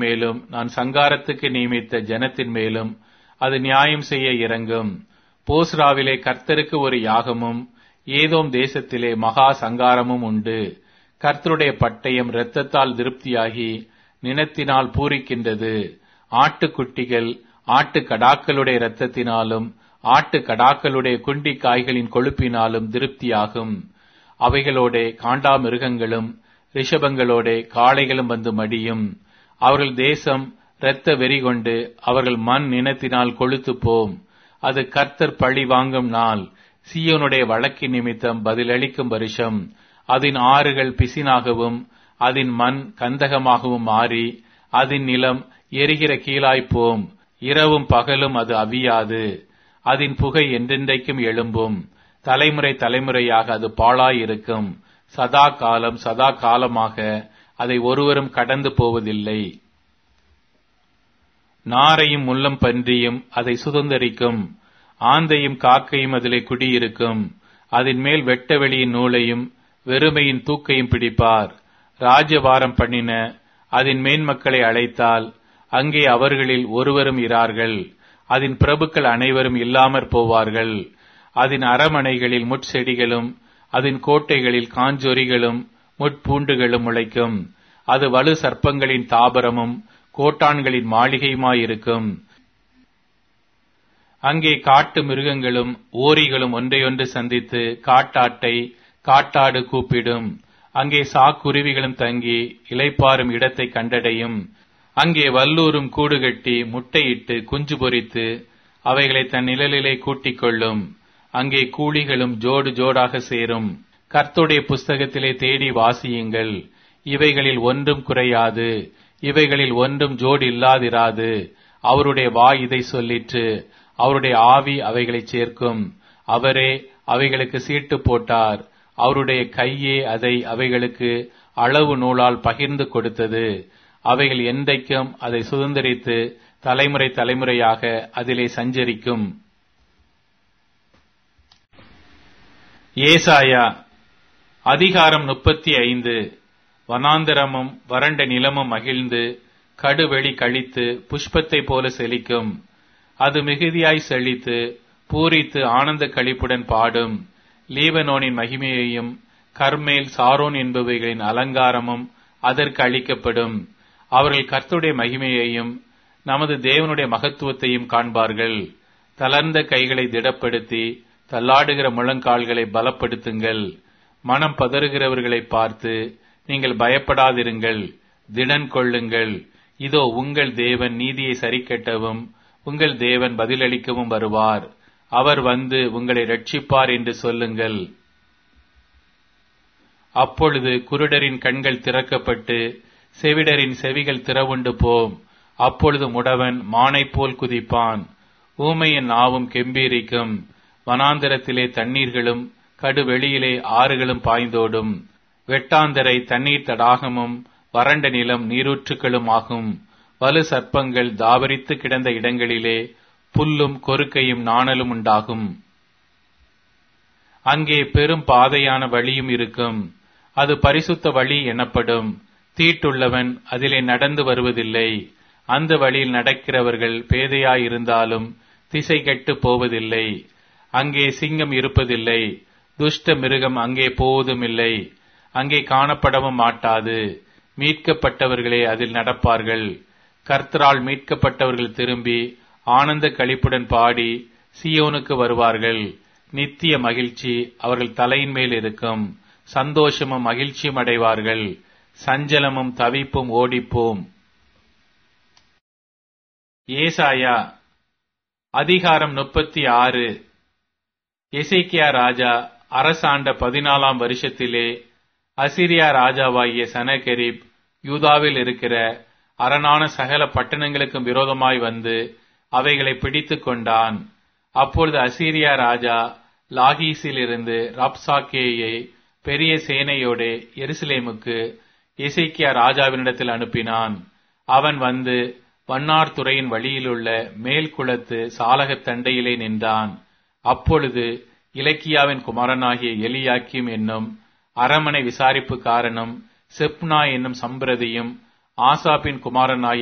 மேலும் நான் சங்காரத்துக்கு நியமித்த ஜனத்தின் மேலும் அது நியாயம் செய்ய இறங்கும் போஸ்ராவிலே கர்த்தருக்கு ஒரு யாகமும் ஏதோம் தேசத்திலே மகா சங்காரமும் உண்டு கர்த்தருடைய பட்டயம் இரத்தத்தால் திருப்தியாகி நினத்தினால் பூரிக்கின்றது ஆட்டுக்குட்டிகள் ஆட்டு கடாக்களுடைய இரத்தத்தினாலும் ஆட்டு கடாக்களுடைய குண்டி காய்களின் கொழுப்பினாலும் திருப்தியாகும் அவைகளோடே காண்டாமிருகங்களும் ரிஷபங்களோடே காளைகளும் வந்து மடியும் அவர்கள் தேசம் இரத்த வெறி கொண்டு அவர்கள் மண் நினத்தினால் கொழுத்து போம் அது கர்த்தர் பழி வாங்கும் நாள் சீயோனுடைய வழக்கின் நிமித்தம் பதிலளிக்கும் வருஷம் அதன் ஆறுகள் பிசினாகவும் அதன் மண் கந்தகமாகவும் மாறி அதன் நிலம் எரிகிற கீழாய்ப்போம் இரவும் பகலும் அது அவியாது அதன் புகை என்றென்றைக்கும் எழும்பும் தலைமுறை தலைமுறையாக அது பாழாயிருக்கும் சதா காலம் சதா காலமாக அதை ஒருவரும் கடந்து போவதில்லை நாரையும் முள்ளம் பன்றியும் அதை சுதந்தரிக்கும் ஆந்தையும் காக்கையும் அதிலே குடியிருக்கும் அதன் மேல் வெட்ட வெளியின் நூலையும் வெறுமையின் தூக்கையும் பிடிப்பார் ராஜ்யபாரம் பண்ணின அதன் மேன்மக்களை அழைத்தால் அங்கே அவர்களில் ஒருவரும் இரார்கள் அதன் பிரபுக்கள் அனைவரும் இல்லாமற் போவார்கள் அதன் அரமனைகளில் முட்செடிகளும் அதன் கோட்டைகளில் காஞ்சொரிகளும் முட்பூண்டுகளும் முளைக்கும் அது வலு சர்ப்பங்களின் தாபரமும் கோட்டான்களின் மாளிகையுமாயிருக்கும் அங்கே காட்டு மிருகங்களும் ஓரிகளும் ஒன்றையொன்று சந்தித்து காட்டாட்டை காட்டாடு கூப்பிடும் அங்கே சாக்குருவிகளும் தங்கி இலைப்பாரும் இடத்தை கண்டடையும் அங்கே வல்லூரும் கூடு கட்டி முட்டையிட்டு குஞ்சு பொரித்து அவைகளை தன் நிழலிலே கூட்டிக் கொள்ளும் அங்கே கூலிகளும் ஜோடு ஜோடாக சேரும் கர்த்துடைய புஸ்தகத்திலே தேடி வாசியுங்கள் இவைகளில் ஒன்றும் குறையாது இவைகளில் ஒன்றும் ஜோடு இல்லாதிராது அவருடைய வாய் இதை சொல்லிற்று அவருடைய ஆவி அவைகளை சேர்க்கும் அவரே அவைகளுக்கு சீட்டு போட்டார் அவருடைய கையே அதை அவைகளுக்கு அளவு நூலால் பகிர்ந்து கொடுத்தது அவைகள் என்றைக்கும் அதை சுதந்திரித்து தலைமுறை தலைமுறையாக அதிலே சஞ்சரிக்கும் ஏசாயா அதிகாரம் முப்பத்தி ஐந்து வனாந்தரமும் வறண்ட நிலமும் மகிழ்ந்து கடுவெளி கழித்து புஷ்பத்தைப் போல செழிக்கும் அது மிகுதியாய் செழித்து பூரித்து ஆனந்த களிப்புடன் பாடும் லீபனோனின் மகிமையையும் கர்மேல் சாரோன் என்பவைகளின் அலங்காரமும் அதற்கு அளிக்கப்படும் அவர்கள் கர்த்துடைய மகிமையையும் நமது தேவனுடைய மகத்துவத்தையும் காண்பார்கள் தளர்ந்த கைகளை திடப்படுத்தி தள்ளாடுகிற முழங்கால்களை பலப்படுத்துங்கள் மனம் பதறுகிறவர்களை பார்த்து நீங்கள் பயப்படாதிருங்கள் திடன் கொள்ளுங்கள் இதோ உங்கள் தேவன் நீதியை சரிக்கட்டவும் உங்கள் தேவன் பதிலளிக்கவும் வருவார் அவர் வந்து உங்களை ரட்சிப்பார் என்று சொல்லுங்கள் அப்பொழுது குருடரின் கண்கள் திறக்கப்பட்டு செவிடரின் செவிகள் திறவுண்டு போம் அப்பொழுது முடவன் மானைப் போல் குதிப்பான் ஊமையின் நாவும் கெம்பீரிக்கும் வனாந்தரத்திலே தண்ணீர்களும் கடுவெளியிலே ஆறுகளும் பாய்ந்தோடும் வெட்டாந்தரை தண்ணீர் தடாகமும் வறண்ட நிலம் நீரூற்றுக்களும் ஆகும் வலு சர்ப்பங்கள் தாவரித்து கிடந்த இடங்களிலே புல்லும் கொறுக்கையும் நாணலும் உண்டாகும் அங்கே பெரும் பாதையான வழியும் இருக்கும் அது பரிசுத்த வழி எனப்படும் தீட்டுள்ளவன் அதிலே நடந்து வருவதில்லை அந்த வழியில் நடக்கிறவர்கள் பேதையாயிருந்தாலும் திசை கெட்டு போவதில்லை அங்கே சிங்கம் இருப்பதில்லை துஷ்ட மிருகம் அங்கே போவதுமில்லை அங்கே காணப்படவும் மாட்டாது மீட்கப்பட்டவர்களே அதில் நடப்பார்கள் கர்த்தரால் மீட்கப்பட்டவர்கள் திரும்பி ஆனந்த களிப்புடன் பாடி சியோனுக்கு வருவார்கள் நித்திய மகிழ்ச்சி அவர்கள் தலையின் மேல் இருக்கும் சந்தோஷமும் மகிழ்ச்சியும் அடைவார்கள் சஞ்சலமும் தவிப்பும் ஓடிப்போம் ஏசாயா அதிகாரம் முப்பத்தி ஆறு எசேக்கியா ராஜா அரசாண்ட பதினாலாம் வருஷத்திலே அசிரியா ராஜாவாகிய சனகெரிப் யூதாவில் இருக்கிற அரணான சகல பட்டணங்களுக்கும் விரோதமாய் வந்து அவைகளை பிடித்துக் கொண்டான் அப்பொழுது அசீரியா ராஜா லாகீஸிலிருந்து ரப்சாக்கேயை பெரிய சேனையோடே எருசலேமுக்கு எசேக்கியா ராஜாவினிடத்தில் அனுப்பினான் அவன் வந்து வண்ணார் துறையின் வழியிலுள்ள மேல் குளத்து சாலகத் தண்டையிலே நின்றான் அப்பொழுது இலக்கியாவின் குமாரனாகிய எலியாக்கிம் என்னும் அரமனை விசாரிப்பு காரணம் செப்னா என்னும் சம்பிரதியும் ஆசாப்பின் குமாரனாகிய